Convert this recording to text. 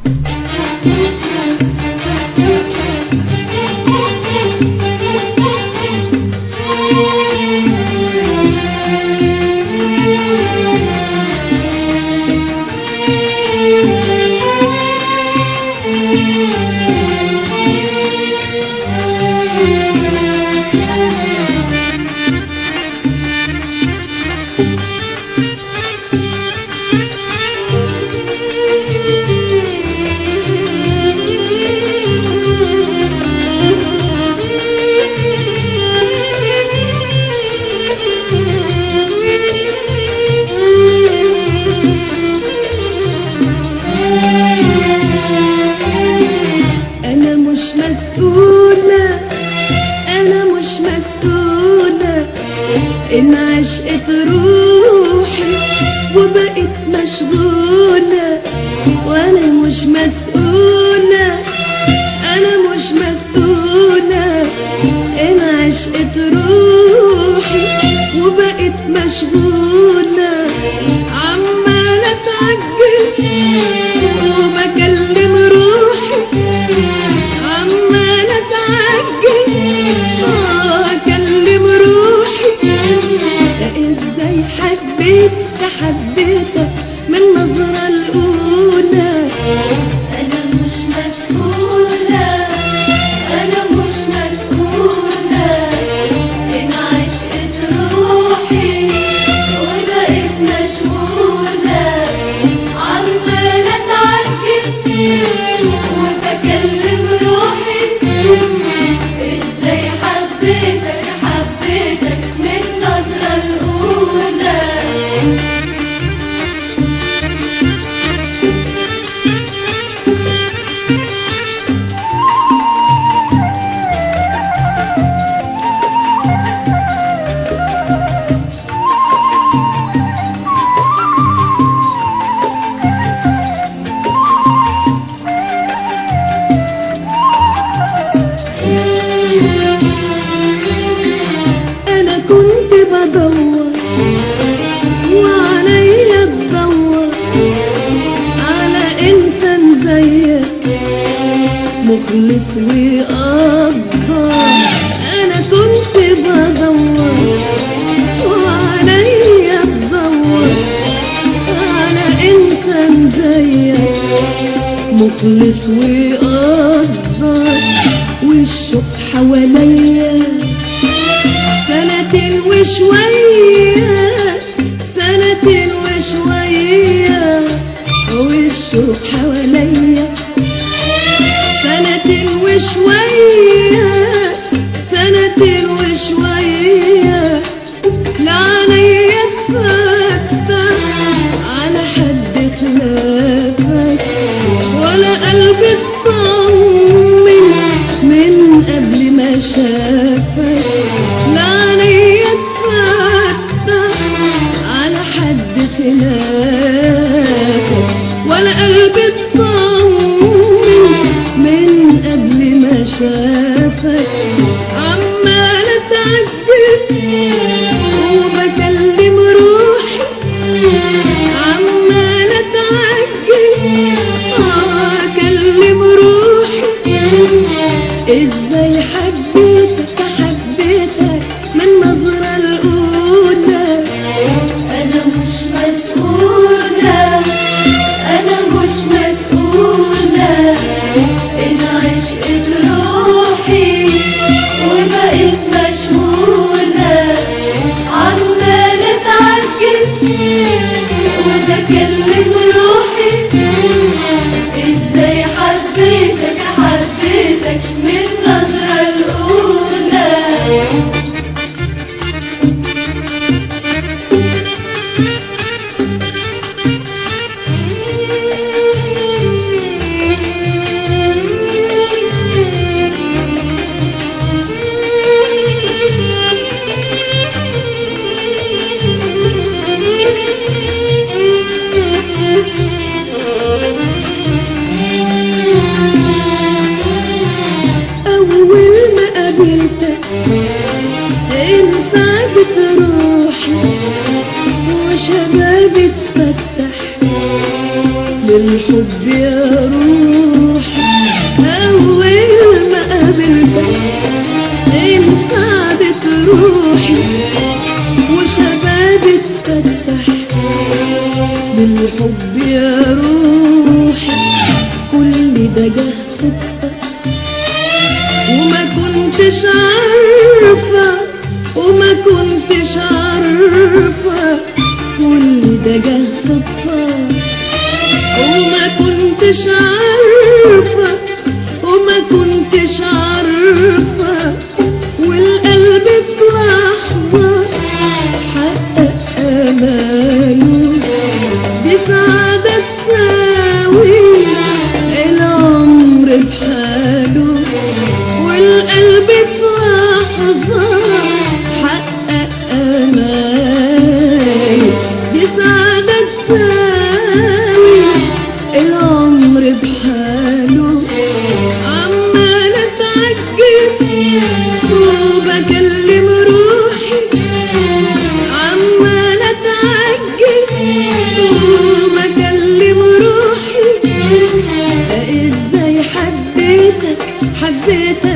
انا مش مسؤولة انا مش مسؤولة ان عشقت روحي وبقيت مشغولة وانا مش مسؤولة انا مش مسؤولة ان عشقت روحي وبقيت مشغولة عمالة اتعجل وبكلم روحي عمالة اتعجل واكلم روحي ده ازاي حبيت حبيتك من النظرة الأولى أنا مش مسؤولة أنا مش مسؤولة إن عشقت روحي وبقيت مشغولة عمالة أتعجب وبكلم روحي إزاي حبيتك حبيتك من النظرة الأولى انا كنت بدور وعليا تدور على انسان زيك مخلص ويقدر انا كنت بدور وعليا تدور على انسان زيك مخلص ويقدر والشوق حواليا سنة وشوية سنة وشوية والشوق حواليا سنة وشوية سنة وشوية لا عليا تفتح على حد خلافك ولا قلبي اطمن من قبل ما شافك لا عليا تفتح على حد خلافك ولا قلبي اطمن من قبل ما شافك عمال اتعجب وبكلم روحي عمال اتعجب اكلم روحي ازاي حبيتك حبيتك من النظرة الأولى أنا مش مسؤولة أنا مش مسؤولة بالحب يا روحي أول ما قابلتك انسعدت روحي وشبابي اتفتح بالحب يا روحي كل ده جه صدفة وما كنتش عارفة وما كنتش عارفة كل ده جه صدفة وما كنتش عارفة وما كنتش عارفة والقلب في لحظة حقق أماله بسعادة تساوي العمر بحاله والقلب في لحظة حقق أماله بسعادة تساوي العمر بحاله عمال اتعجب وبكلم روحي عمال اتعجب وبكلم روحي ازاي حبيتك حبيتك